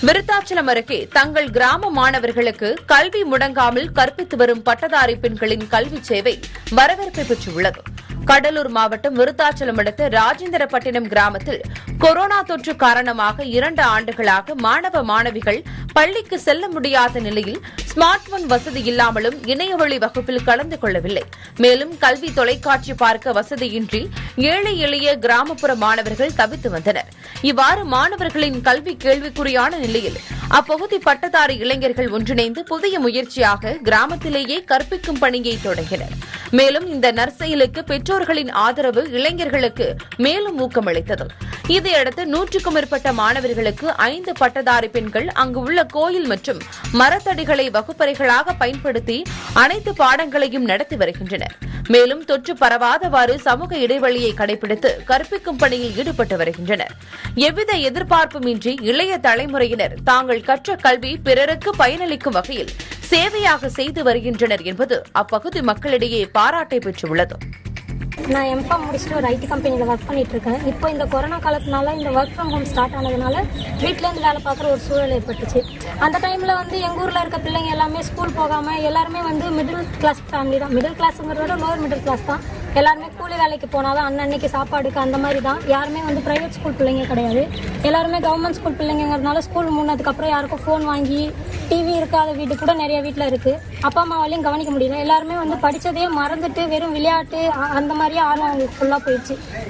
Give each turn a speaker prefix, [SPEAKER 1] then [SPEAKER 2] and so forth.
[SPEAKER 1] விருத்தாச்சலம் அருகே தங்கள் கிராம மாணவர்களுக்கு கல்வி முடங்காமல் கற்பித்து வரும் பட்டதாரி பெண்களின் கல்வி சேவை வரவேற்பை பெற்றுள்ளது கடலூர் மாவட்டம் விருத்தாச்சலம் அடுத்த ராஜேந்திரப்பட்டினம் கிராமத்தில் கொரோனா தொற்று காரணமாக இரண்டு ஆண்டுகளாக மாணவ மாணவிகள் பள்ளிக்கு செல்ல முடியாத நிலையில் ஸ்மார்ட் போன் வசதி இல்லாமலும் இணையவழி வகுப்பில் கலந்து கொள்ளவில்லை மேலும் கல்வி தொலைக்காட்சி பார்க்க வசதியின்றி ஏழை எளிய கிராமப்புற மாணவர்கள் தவித்து வந்தனர் இவ்வாறு மாணவர்களின் கல்வி கேள்விக்குறியான நிலையில் அப்பகுதி பட்டதாரி இளைஞர்கள் ஒன்றிணைந்து புதிய முயற்சியாக கிராமத்திலேயே கற்பிக்கும் பணியை தொடங்கினர் மேலும் இந்த நர்சையிலுக்கு பெற்றோர்களின் ஆதரவு இளைஞர்களுக்கு மேலும் ஊக்கமளித்தது இதையடுத்து நூற்றுக்கும் மேற்பட்ட மாணவர்களுக்கு ஐந்து பட்டதாரி பெண்கள் அங்கு உள்ள கோயில் மற்றும் மரத்தடிகளை வகுப்பறைகளாக பயன்படுத்தி அனைத்து பாடங்களையும் நடத்தி வருகின்றனர் மேலும் தொற்று பரவாதவாறு சமூக இடைவெளியை கடைபிடித்து கற்பிக்கும் பணியில் ஈடுபட்டு வருகின்றனர் எவ்வித எதிர்பார்ப்புமின்றி இளைய தலைமுறையினர் தாங்கள் கற்ற கல்வி பிறருக்கு பயனளிக்கும் வகையில் சேவையாக செய்து வருகின்றனர் என்பது அப்பகுதி மக்களிடையே பாராட்டை பெற்றுள்ளது
[SPEAKER 2] நான் எம்காம் முடிச்சுட்டு ஒரு ஐடி கம்பெனியில் ஒர்க் பண்ணிட்டு இருக்கேன் இப்போ இந்த கொரோனா காலத்தினால இந்த ஒர்க் ஃப்ரம் ஹோம் ஸ்டார்ட் ஆனதுனால வீட்டிலேருந்து வேலை பார்க்குற ஒரு சூழல் ஏற்பட்டுச்சு அந்த டைமில் வந்து எங்கள் ஊரில் இருக்க பிள்ளைங்க எல்லாமே ஸ்கூல் போகாமல் எல்லாருமே வந்து மிடில் கிளாஸ் ஃபேமிலி தான் மிடில் கிளாஸுங்கிறத லோவர் மிடில் கிளாஸ் தான் எல்லாருமே கூலி வேலைக்கு போனாலும் அன்னன்னைக்கு சாப்பாடுக்கு அந்த மாதிரி தான் யாருமே வந்து ப்ரைவேட் ஸ்கூல் பிள்ளைங்க கிடையாது எல்லாருமே கவர்மெண்ட் ஸ்கூல் பிள்ளைங்கிறதுனால ஸ்கூல் மூணதுக்கப்புறம் யாருக்கும் ஃபோன் வாங்கி டிவி இருக்காத வீடு கூட நிறைய வீட்டில் இருக்குது அப்பா அம்மாவாலையும் கவனிக்க முடியல எல்லாருமே வந்து படித்ததையே மறந்துட்டு வெறும் விளையாட்டு அ- அந்த மாதிரியே ஆர்வம் அவங்களுக்கு ஃபுல்லாக போயிடுச்சு